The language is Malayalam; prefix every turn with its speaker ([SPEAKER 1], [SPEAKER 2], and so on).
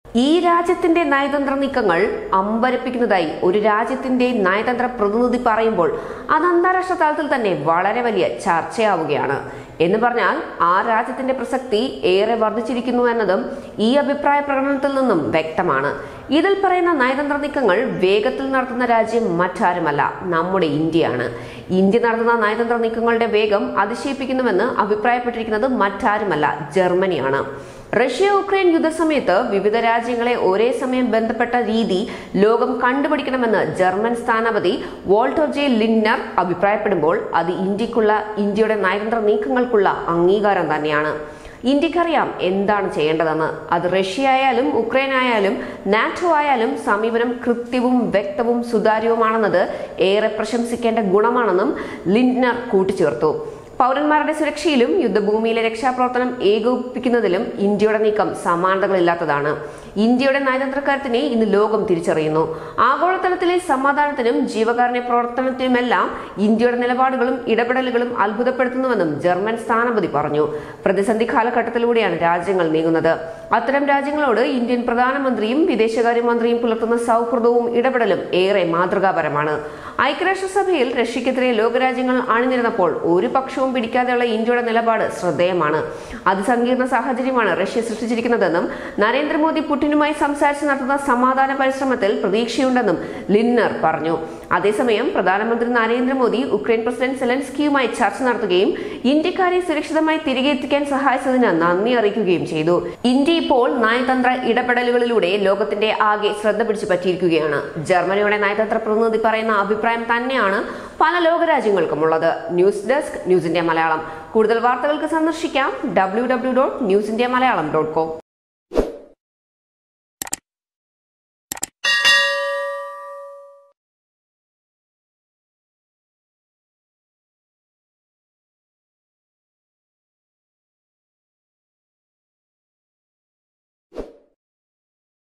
[SPEAKER 1] ഈ രാജ്യത്തിന്റെ നയതന്ത്ര നീക്കങ്ങൾ അമ്പരപ്പിക്കുന്നതായി ഒരു രാജ്യത്തിന്റെ നയതന്ത്ര പ്രതിനിധി പറയുമ്പോൾ അത് അന്താരാഷ്ട്ര തലത്തിൽ തന്നെ വളരെ വലിയ ചർച്ചയാവുകയാണ് എന്ന് പറഞ്ഞാൽ ആ രാജ്യത്തിന്റെ പ്രസക്തി ഏറെ വർദ്ധിച്ചിരിക്കുന്നു എന്നതും ഈ അഭിപ്രായ പ്രകടനത്തിൽ നിന്നും വ്യക്തമാണ് ഇതിൽ പറയുന്ന നയതന്ത്ര നീക്കങ്ങൾ വേഗത്തിൽ നടത്തുന്ന രാജ്യം മറ്റാരുമല്ല നമ്മുടെ ഇന്ത്യയാണ് ഇന്ത്യ നടത്തുന്ന നയതന്ത്ര നീക്കങ്ങളുടെ വേഗം അതിശയിപ്പിക്കുന്നുവെന്ന് അഭിപ്രായപ്പെട്ടിരിക്കുന്നത് മറ്റാരുമല്ല ജർമ്മനിയാണ് റഷ്യ ഉക്രൈൻ യുദ്ധസമയത്ത് വിവിധ രാജ്യങ്ങളെ ഒരേ സമയം ബന്ധപ്പെട്ട രീതി ലോകം കണ്ടുപിടിക്കണമെന്ന് ജർമ്മൻ സ്ഥാനപതി വോൾട്ടർ ജെ ലിൻഡർ അഭിപ്രായപ്പെടുമ്പോൾ അത് ഇന്ത്യക്കുള്ള ഇന്ത്യയുടെ നയതന്ത്ര നീക്കങ്ങൾക്കുള്ള അംഗീകാരം തന്നെയാണ് ഇന്ത്യക്കറിയാം എന്താണ് ചെയ്യേണ്ടതെന്ന് അത് റഷ്യ ആയാലും ഉക്രൈൻ ആയാലും നാറ്റോ ആയാലും സമീപനം കൃത്യവും വ്യക്തവും സുതാര്യവുമാണെന്നത് ഏറെ പ്രശംസിക്കേണ്ട ഗുണമാണെന്നും ലിൻഡർ കൂട്ടിച്ചേർത്തു പൗരന്മാരുടെ സുരക്ഷയിലും യുദ്ധഭൂമിയിലെ രക്ഷാപ്രവർത്തനം ഏകോപിപ്പിക്കുന്നതിലും ഇന്ത്യയുടെ നീക്കം സമാനതകളില്ലാത്തതാണ് ഇന്ത്യയുടെ നയതന്ത്രക്കാരത്തിനെ ഇന്ന് ലോകം തിരിച്ചറിയുന്നു ആഗോളതലത്തിലെ സമാധാനത്തിനും ജീവകാരുണ്യ പ്രവർത്തനത്തിനുമെല്ലാം ഇന്ത്യയുടെ നിലപാടുകളും ഇടപെടലുകളും അത്ഭുതപ്പെടുത്തുന്നുവെന്നും ജർമ്മൻ സ്ഥാനപതി പറഞ്ഞു പ്രതിസന്ധി കാലഘട്ടത്തിലൂടെയാണ് രാജ്യങ്ങൾ നീങ്ങുന്നത് അത്തരം രാജ്യങ്ങളോട് ഇന്ത്യൻ പ്രധാനമന്ത്രിയും വിദേശകാര്യമന്ത്രിയും പുലർത്തുന്ന സൗഹൃദവും ഇടപെടലും ഏറെ മാതൃകാപരമാണ് ഐക്യരാഷ്ട്രസഭയിൽ റഷ്യക്കെതിരെ ലോകരാജ്യങ്ങൾ അണിനിരുന്നപ്പോൾ ഒരു പക്ഷവും പിടിക്കാതെയുള്ള ഇന്ത്യയുടെ നിലപാട് ശ്രദ്ധേയമാണ് അതിസങ്കീർണ സാഹചര്യമാണ് റഷ്യ സൃഷ്ടിച്ചിരിക്കുന്നതെന്നും നരേന്ദ്രമോദി പുടിനുമായി സംസാരിച്ച് നടത്തുന്ന സമാധാന പരിശ്രമത്തിൽ പ്രതീക്ഷയുണ്ടെന്നും ലിന്നർ പറഞ്ഞു അതേസമയം പ്രധാനമന്ത്രി നരേന്ദ്രമോദി ഉക്രൈൻ പ്രസിഡന്റ് സെലൻസ്കിയുമായി ചർച്ച നടത്തുകയും ഇന്ത്യക്കാരെ സുരക്ഷിതമായി തിരികെ എത്തിക്കാൻ സഹായിച്ചതിന് നന്ദി അറിയിക്കുകയും ചെയ്തു ഇന്ത്യ ഇപ്പോൾ നയതന്ത്ര ഇടപെടലുകളിലൂടെ ലോകത്തിന്റെ ആകെ ശ്രദ്ധ പിടിച്ചു പറ്റിയിരിക്കുകയാണ് ജർമ്മനിയുടെ നയതന്ത്ര പ്രതിനിധി പറയുന്ന അഭിപ്രായം തന്നെയാണ് പല ലോകരാജ്യങ്ങൾക്കും ഉള്ളത് news desk news India Malayalam കൂടുതൽ വാർത്തകൾക്ക് സന്ദർശിക്കാം W W dot news India Malayalam dot com